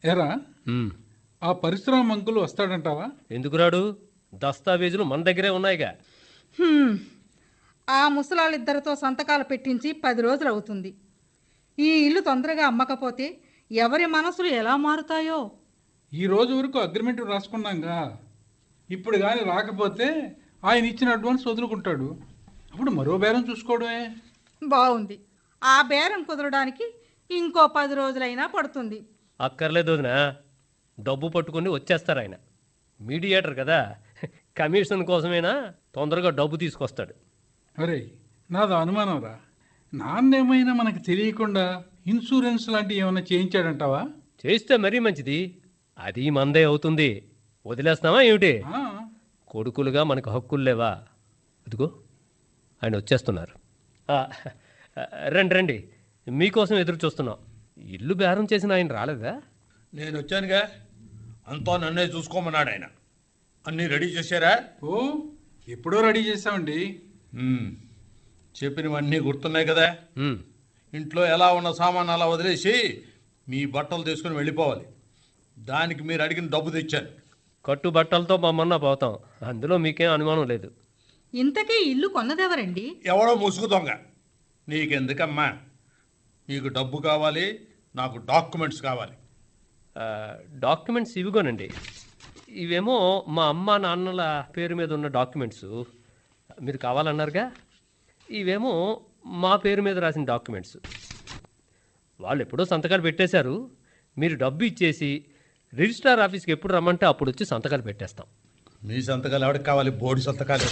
ఎరా ఉమ్, ఆ పరిశ్రమ అంకులు వస్తాడంటావా ఎందుకు రాడు దస్తావేజులు మన దగ్గరే ఉన్నాయిగా హ్మ్. ఆ ముసలాళ్ళిద్దరితో సంతకాలు పెట్టించి పది రోజులు అవుతుంది ఈ ఇల్లు తొందరగా అమ్మకపోతే ఎవరి మనసులు ఎలా మారుతాయో ఈ రోజు వరకు అగ్రిమెంట్ రాసుకున్నాంగా ఇప్పుడు కానీ రాకపోతే ఆయన ఇచ్చిన అడ్వాన్స్ వదులుకుంటాడు అప్పుడు మరో బేరం చూసుకోవడమే బాగుంది ఆ బేరం కుదరడానికి ఇంకో పది రోజులైనా పడుతుంది అక్కర్లేదు వదినా డబ్బు పట్టుకొని వచ్చేస్తారు ఆయన మీడియేటర్ కదా కమిషన్ కోసమైనా తొందరగా డబ్బు తీసుకొస్తాడు అరే నాది అనుమానం రా నాన్నేమైనా మనకు తెలియకుండా ఇన్సూరెన్స్ లాంటివి ఏమైనా చేయించాడంటావా చేస్తే మరీ మంచిది అది మందే అవుతుంది వదిలేస్తామా ఏమిటి ఆ, కొడుకులుగా మనకు హక్కులు లేవా ఇదిగో ఆయన వచ్చేస్తున్నారు ఆ, రండి రండి మీకోసం ఎదురు చూస్తున్నాం ఇల్లు బేరం చేసిన ఆయన రాలేదా నేను వచ్చానుగా అంతా నన్నే చూసుకోమన్నాడు ఆయన అన్నీ రెడీ చేశారా ఓ ఎప్పుడో రెడీ చేసామండి మ్మ్. చెప్పినవన్నీ గుర్తున్నాయి కదా ఉమ్, ఇంట్లో ఎలా ఉన్న సామాన్ అలా వదిలేసి మీ బట్టలు తీసుకుని వెళ్ళిపోవాలి దానికి మీరు అడిగిన డబ్బు తెచ్చాను కట్టు బట్టలతో మమ్మల్ని పోతాం అందులో మీకేం అనుమానం లేదు ఇంతకీ ఇల్లు కొన్నదెవరండి ఎవడో ముసుగు దొంగ నీకెందుకమ్మా నీకు డబ్బు కావాలి నాకు డాక్యుమెంట్స్ కావాలి ఆ, డాక్యుమెంట్స్ ఇవిగోనండి ఇవేమో మా అమ్మ నాన్నల పేరు మీద ఉన్న డాక్యుమెంట్స్ మీరు కావాలన్నారుగా ఇవేమో మా పేరు మీద రాసిన డాక్యుమెంట్స్ వాళ్ళు ఎప్పుడో సంతకాలు పెట్టేశారు మీరు డబ్బు ఇచ్చేసి రిజిస్ట్రార్ ఆఫీస్కి ఎప్పుడు రమ్మంటే అప్పుడు వచ్చి సంతకాలు పెట్టేస్తాం మీ సంతకాలు ఎవరికి కావాలి బోడి సంతకాలు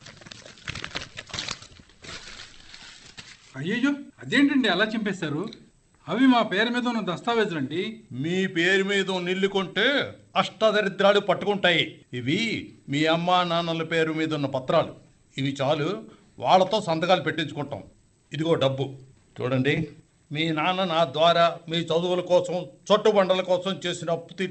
అయ్యయ్యో అదేంటండి అలా చింపేశారు అవి మా పేరు మీద ఉన్న దస్తావేజులండి మీ పేరు మీద నిల్లు కొంటే అష్టదరిద్రాలు పట్టుకుంటాయి ఇవి మీ అమ్మా నాన్నల పేరు మీద ఉన్న పత్రాలు ఇవి చాలు వాళ్ళతో సంతకాలు పెట్టించుకుంటాం ఇదిగో డబ్బు చూడండి మీ నాన్న నా ద్వారా మీ చదువుల కోసం చొట్టుబండల కోసం చేసిన అప్పు తీర్చు